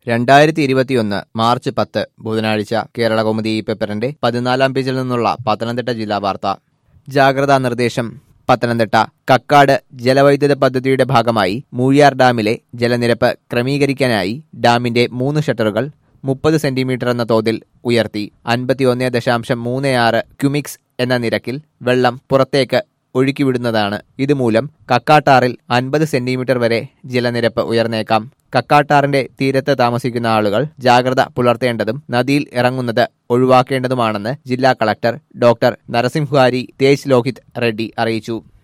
രണ്ടായിരത്തി ഇരുപത്തിയൊന്ന് മാർച്ച് പത്ത് ബുധനാഴ്ച കേരള കൗമുദി പേപ്പറിന്റെ പതിനാലാം പേജിൽ നിന്നുള്ള പത്തനംതിട്ട ജില്ലാ വാർത്ത ജാഗ്രതാ നിർദ്ദേശം പത്തനംതിട്ട കക്കാട് ജലവൈദ്യുത പദ്ധതിയുടെ ഭാഗമായി മൂഴിയാർ ഡാമിലെ ജലനിരപ്പ് ക്രമീകരിക്കാനായി ഡാമിന്റെ മൂന്ന് ഷട്ടറുകൾ മുപ്പത് സെന്റിമീറ്റർ എന്ന തോതിൽ ഉയർത്തി അൻപത്തിയൊന്ന് ദശാംശം മൂന്ന് ആറ് ക്യുമിക്സ് എന്ന നിരക്കിൽ വെള്ളം പുറത്തേക്ക് ഒഴുക്കിവിടുന്നതാണ് ഇതുമൂലം കക്കാട്ടാറിൽ അൻപത് സെന്റിമീറ്റർ വരെ ജലനിരപ്പ് ഉയർന്നേക്കാം കക്കാട്ടാറിന്റെ തീരത്ത് താമസിക്കുന്ന ആളുകൾ ജാഗ്രത പുലർത്തേണ്ടതും നദിയിൽ ഇറങ്ങുന്നത് ഒഴിവാക്കേണ്ടതുമാണെന്ന് ജില്ലാ കളക്ടർ ഡോക്ടർ നരസിംഹാരി തേജ് ലോഹിത് റെഡ്ഡി അറിയിച്ചു